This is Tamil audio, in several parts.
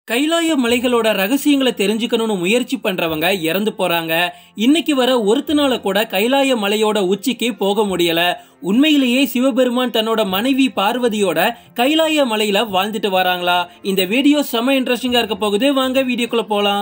கைலாய மலைகளோட ரகசியங்களை தெரிஞ்சுக்கணும்னு முயற்சி பண்றவங்க இறந்து போறாங்க இன்னைக்கு வர ஒருத்தனால கூட கைலாய மலையோட உச்சிக்கு போக முடியல உண்மையிலேயே சிவபெருமான் தன்னோட மனைவி பார்வதியோட கைலாய மலையில வாழ்ந்துட்டு வராங்களா இந்த வீடியோ செம இன்ட்ரெஸ்டிங்கா இருக்க போகுது வாங்க வீடியோக்குள்ள போலாம்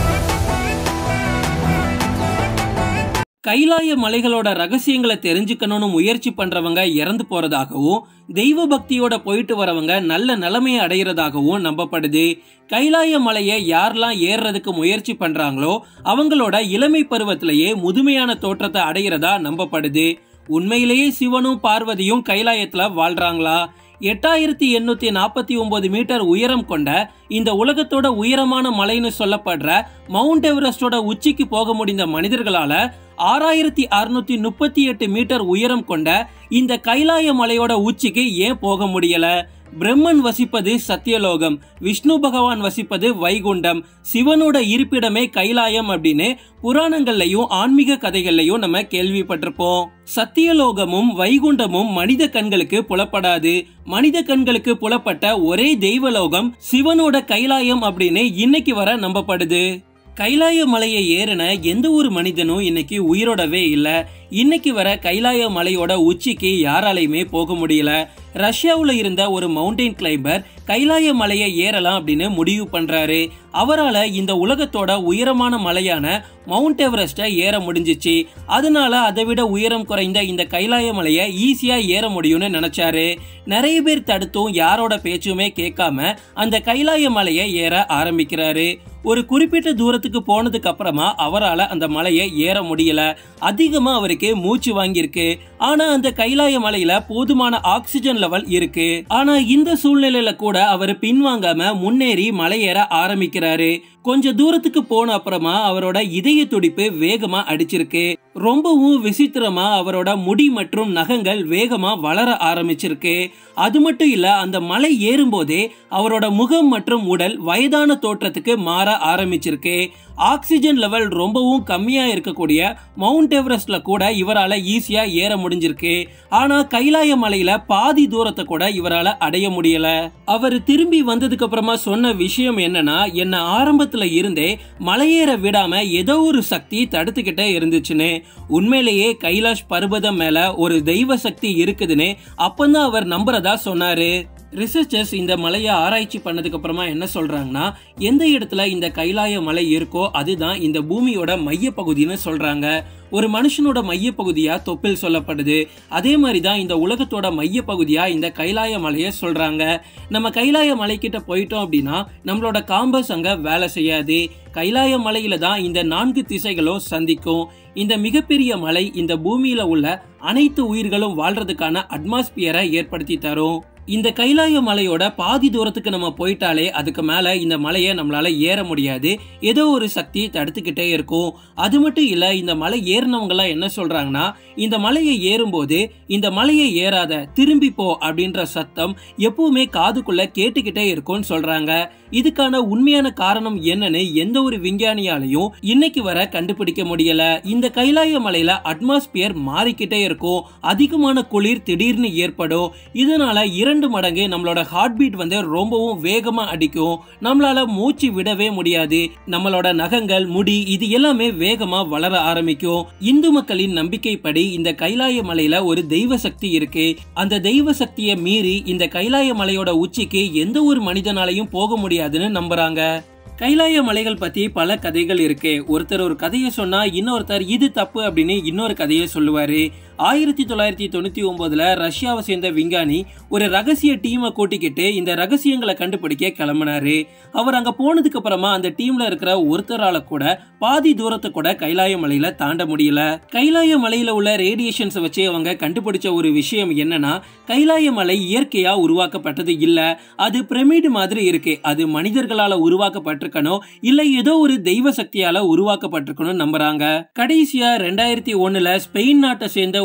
கைலாய மலைகளோட ரகசியங்களை தெரிஞ்சுக்கணும்னு முயற்சி பண்றவங்க இறந்து போறதாகவும் தெய்வ பக்தியோட போயிட்டு வரவங்க நல்ல நிலைமையை அடையிறதாகவும் நம்பப்படுது கைலாய மலையை யாரெல்லாம் ஏறுறதுக்கு முயற்சி பண்றாங்களோ அவங்களோட இளமை பருவத்திலேயே முதுமையான தோற்றத்தை அடையிறதா நம்பப்படுது உண்மையிலேயே சிவனும் பார்வதியும் கைலாயத்துல வாழ்றாங்களா எட்டாயிரத்தி எண்ணூத்தி நாற்பத்தி ஒன்பது மீட்டர் உயரம் கொண்ட இந்த உலகத்தோட உயரமான மலைன்னு சொல்லப்படுற மவுண்ட் எவரெஸ்டோட உச்சிக்கு போக முடிந்த மனிதர்களால ஆறாயிரத்தி அறுநூத்தி முப்பத்தி எட்டு மீட்டர் உயரம் கொண்ட இந்த கைலாய மலையோட உச்சிக்கு ஏன் போக முடியல பிரம்மன் வசிப்பது சத்தியலோகம் விஷ்ணு பகவான் வசிப்பது வைகுண்டம் சிவனோட இருப்பிடமே கைலாயம் அப்படின்னு புராணங்கள்லயும் ஆன்மீக கதைகள்லயும் நம்ம கேள்விப்பட்டிருப்போம் சத்தியலோகமும் வைகுண்டமும் மனித கண்களுக்கு புலப்படாது மனித கண்களுக்கு புலப்பட்ட ஒரே தெய்வலோகம் சிவனோட கைலாயம் அப்படின்னு இன்னைக்கு வர நம்பப்படுது கைலாய மலையை ஏறின எந்த ஒரு மனிதனும் இன்னைக்கு உயிரோடவே இல்லை இன்னைக்கு வர கைலாய மலையோட உச்சிக்கு யாராலையுமே போக முடியல ரஷ்யாவில் இருந்த ஒரு மவுண்டைன் கிளைம்பர் கைலாய மலையை ஏறலாம் அப்படின்னு முடிவு பண்றாரு அவரால் இந்த உலகத்தோட உயரமான மலையான மவுண்ட் எவரெஸ்டை ஏற முடிஞ்சிச்சு அதனால அதை விட உயரம் குறைந்த இந்த கைலாய மலையை ஈஸியா ஏற முடியும்னு நினைச்சாரு நிறைய பேர் தடுத்தும் யாரோட பேச்சுமே கேட்காம அந்த கைலாய மலையை ஏற ஆரம்பிக்கிறாரு ஒரு குறிப்பிட்ட தூரத்துக்கு போனதுக்கு அப்புறமா அவரால் அந்த மலையை ஏற முடியல அதிகமா அவருக்கு மூச்சு வாங்கியிருக்கு ஆனா அந்த கைலாய மலையில போதுமான ஆக்சிஜன் லெவல் இருக்கு ஆனா இந்த சூழ்நிலையில கூட அவர் பின்வாங்காம முன்னேறி மலையேற ஆரம்பிக்கிறாரு கொஞ்ச தூரத்துக்கு போன அப்புறமா அவரோட இதய துடிப்பு வேகமா அடிச்சிருக்கு ரொம்பவும் விசித்திரமா அவரோட முடி மற்றும் நகங்கள் வேகமா வளர ஆரம்பிச்சிருக்கு அது மட்டும் இல்ல அந்த மலை ஏறும்போதே அவரோட முகம் மற்றும் உடல் வயதான தோற்றத்துக்கு மாற ஆரம்பிச்சிருக்கு ஆக்சிஜன் லெவல் ரொம்பவும் கம்மியா இருக்கக்கூடிய மவுண்ட் எவரெஸ்ட்ல கூட இவரால ஈஸியா ஏற முடிஞ்சிருக்கு ஆனா கைலாய மலையில பாதி தூரத்தை கூட இவரால அடைய முடியல அவர் திரும்பி வந்ததுக்கு அப்புறமா சொன்ன விஷயம் என்னன்னா என்ன ஆரம்பத்துல இருந்தே மலையேற விடாம ஏதோ ஒரு சக்தி தடுத்துக்கிட்டே இருந்துச்சுன்னு உண்மையிலேயே கைலாஷ் பர்வதம் மேல ஒரு தெய்வ சக்தி இருக்குதுன்னு அப்பந்தான் அவர் நம்புறதா சொன்னாரு ரிசர்ச்சர்ஸ் இந்த மலையை ஆராய்ச்சி பண்ணதுக்கு அப்புறமா என்ன சொல்றாங்கன்னா எந்த இடத்துல இந்த கைலாய மலை இருக்கோ அதுதான் இந்த பூமியோட மைய பகுதின்னு சொல்றாங்க ஒரு மனுஷனோட மைய பகுதியா தொப்பில் சொல்லப்படுது அதே மாதிரி தான் இந்த உலகத்தோட மைய பகுதியா இந்த கைலாய மலையை சொல்றாங்க நம்ம கைலாய மலைக்கிட்ட போயிட்டோம் அப்படின்னா நம்மளோட காம்பஸ் அங்க வேலை செய்யாது கைலாய மலையில தான் இந்த நான்கு திசைகளும் சந்திக்கும் இந்த மிகப்பெரிய மலை இந்த பூமியில உள்ள அனைத்து உயிர்களும் வாழ்றதுக்கான அட்மாஸ்பியரை ஏற்படுத்தி தரும் இந்த கைலாய மலையோட பாதி தூரத்துக்கு நம்ம போயிட்டாலே அதுக்கு மேல இந்த மலையை நம்மளால ஏற முடியாது ஏதோ ஒரு சக்தி தடுத்துக்கிட்டே இருக்கும் அது மட்டும் இல்ல இந்த மலை ஏறினவங்க எல்லாம் என்ன சொல்றாங்கன்னா இந்த மலையை ஏறும்போது இந்த மலையை ஏறாத திரும்பி போ அப்படின்ற சத்தம் எப்பவுமே காதுக்குள்ள கேட்டுக்கிட்டே இருக்கும்னு சொல்றாங்க இதுக்கான உண்மையான காரணம் என்னன்னு எந்த ஒரு விஞ்ஞானியாலையும் இன்னைக்கு வர கண்டுபிடிக்க முடியல இந்த கைலாய மலையில அட்மாஸ்பியர் மாறிக்கிட்டே இருக்கும் அதிகமான குளிர் திடீர்னு ஏற்படும் இதனால இரண்டு மடங்கு நம்மளோட ஹார்ட் பீட் வந்து ரொம்பவும் வேகமா அடிக்கும் நம்மளால மூச்சு விடவே முடியாது நம்மளோட நகங்கள் முடி இது எல்லாமே வேகமா வளர ஆரம்பிக்கும் இந்து மக்களின் நம்பிக்கைப்படி இந்த கைலாய மலையில ஒரு தெய்வ சக்தி இருக்கு அந்த தெய்வ சக்தியை மீறி இந்த கைலாய மலையோட உச்சிக்கு எந்த ஒரு மனிதனாலையும் போக முடியாதுன்னு நம்புறாங்க கைலாய மலைகள் பத்தி பல கதைகள் இருக்கு ஒருத்தர் ஒரு கதையை சொன்னா இன்னொருத்தர் இது தப்பு அப்படின்னு இன்னொரு கதையை சொல்லுவாரு ஆயிரத்தி தொள்ளாயிரத்தி தொண்ணூத்தி ஒன்பதுல ரஷ்யாவை சேர்ந்த விஞ்ஞானி ஒரு ரகசிய டீமை கூட்டிக்கிட்டு இந்த ரகசியங்களை கண்டுபிடிக்க கிளம்பினாரு அவர் அங்க போனதுக்கு அப்புறமா அந்த டீம்ல இருக்கிற ஒருத்தரால கூட பாதி தூரத்தை கூட கைலாய மலையில தாண்ட முடியல கைலாய மலையில உள்ள ரேடியேஷன்ஸ் வச்சு அவங்க கண்டுபிடிச்ச ஒரு விஷயம் என்னன்னா கைலாய மலை இயற்கையா உருவாக்கப்பட்டது இல்ல அது பிரமிடு மாதிரி இருக்கு அது மனிதர்களால உருவாக்கப்பட்டிருக்கணும் இல்ல ஏதோ ஒரு தெய்வ சக்தியால உருவாக்கப்பட்டிருக்கணும் நம்புறாங்க கடைசியா ரெண்டாயிரத்தி ஒண்ணுல ஸ்பெயின் நாட்டை சேர்ந்த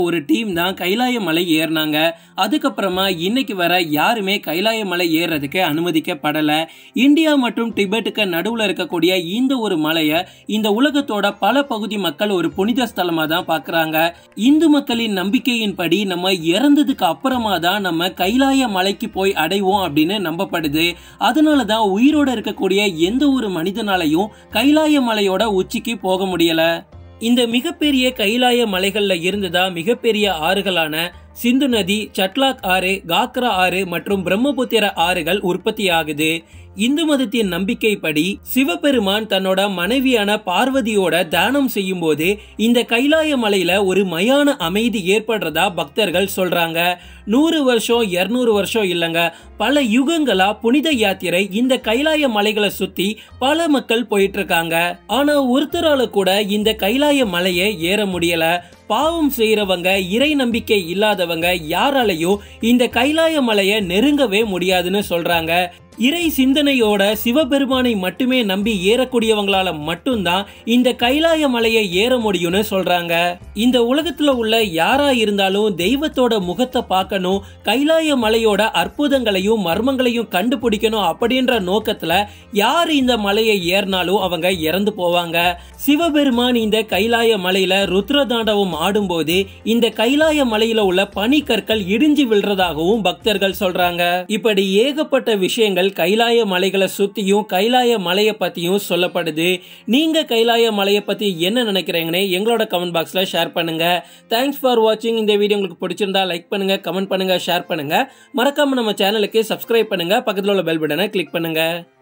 ஒரு டீம் தான் கைலாய மலை ஏறினாங்க அதுக்கப்புறமா இன்னைக்கு வர யாருமே கைலாய மலை ஏறுறதுக்கு அனுமதிக்கப்படல இந்தியா மற்றும் டிபெட்டுக்கு நடுவுல இருக்கக்கூடிய இந்த ஒரு மலையை இந்த உலகத்தோட பல பகுதி மக்கள் ஒரு புனித ஸ்தலமா தான் பாக்குறாங்க இந்து மக்களின் நம்பிக்கையின்படி நம்ம இறந்ததுக்கு அப்புறமா தான் நம்ம கைலாய மலைக்கு போய் அடைவோம் அப்படின்னு நம்பப்படுது அதனால தான் உயிரோட இருக்கக்கூடிய எந்த ஒரு மனிதனாலையும் கைலாய மலையோட உச்சிக்கு போக முடியல இந்த மிகப்பெரிய கைலாய மலைகள்ல இருந்துதான் மிகப்பெரிய ஆறுகளான சிந்து நதி சட்லாக் ஆறு காக்ரா ஆறு மற்றும் பிரம்மபுத்திர ஆறுகள் உற்பத்தி ஆகுது இந்து மதத்தின் நம்பிக்கைப்படி சிவபெருமான் தன்னோட மனைவியான பார்வதியோட தானம் செய்யும் போது இந்த கைலாய மலையில ஒரு மயான அமைதி ஏற்படுறதா பக்தர்கள் சொல்றாங்க நூறு வருஷம் இருநூறு வருஷம் இல்லைங்க பல யுகங்களா புனித யாத்திரை இந்த கைலாய மலைகளை சுத்தி பல மக்கள் போயிட்டு இருக்காங்க ஆனா ஒருத்தரால கூட இந்த கைலாய மலையை ஏற முடியல பாவம் செய்யறவங்க இறை நம்பிக்கை இல்லாதவங்க யாராலையும் இந்த கைலாய மலையை நெருங்கவே முடியாதுன்னு சொல்றாங்க இறை சிந்தனையோட சிவபெருமானை மட்டுமே நம்பி ஏறக்கூடியவங்களால மட்டும்தான் இந்த கைலாய மலையை ஏற முடியும்னு சொல்றாங்க இந்த உலகத்துல உள்ள யாரா இருந்தாலும் தெய்வத்தோட முகத்தை பார்க்கணும் கைலாய மலையோட அற்புதங்களையும் மர்மங்களையும் கண்டுபிடிக்கணும் அப்படின்ற நோக்கத்துல யார் இந்த மலையை ஏறினாலும் அவங்க இறந்து போவாங்க சிவபெருமான் இந்த கைலாய மலையில ருத்ரதாண்டவம் ஆடும்போது இந்த கைலாய மலையில உள்ள பனிக்கற்கள் இடிஞ்சு விழுறதாகவும் பக்தர்கள் சொல்றாங்க இப்படி ஏகப்பட்ட விஷயங்கள் கைலாய மலைகளை சுத்தியும் கைலாய மலையை பத்தியும் சொல்லப்படுது நீங்க கைலாய மலையை பத்தி என்ன நினைக்கிறீங்கன்னு எங்களோட கமெண்ட் பாக்ஸ்ல ஷேர் பண்ணுங்க தேங்க்ஸ் ஃபார் வாட்சிங் இந்த வீடியோ உங்களுக்கு பிடிச்சிருந்தா லைக் பண்ணுங்க கமெண்ட் பண்ணுங்க ஷேர் பண்ணுங்க மறக்காம நம்ம சேனலுக்கு சப்ஸ்கிரைப் பண்ணுங்க பக்கத்துல உள்ள பெல் பட்டனை கிளிக் பண்ணுங்க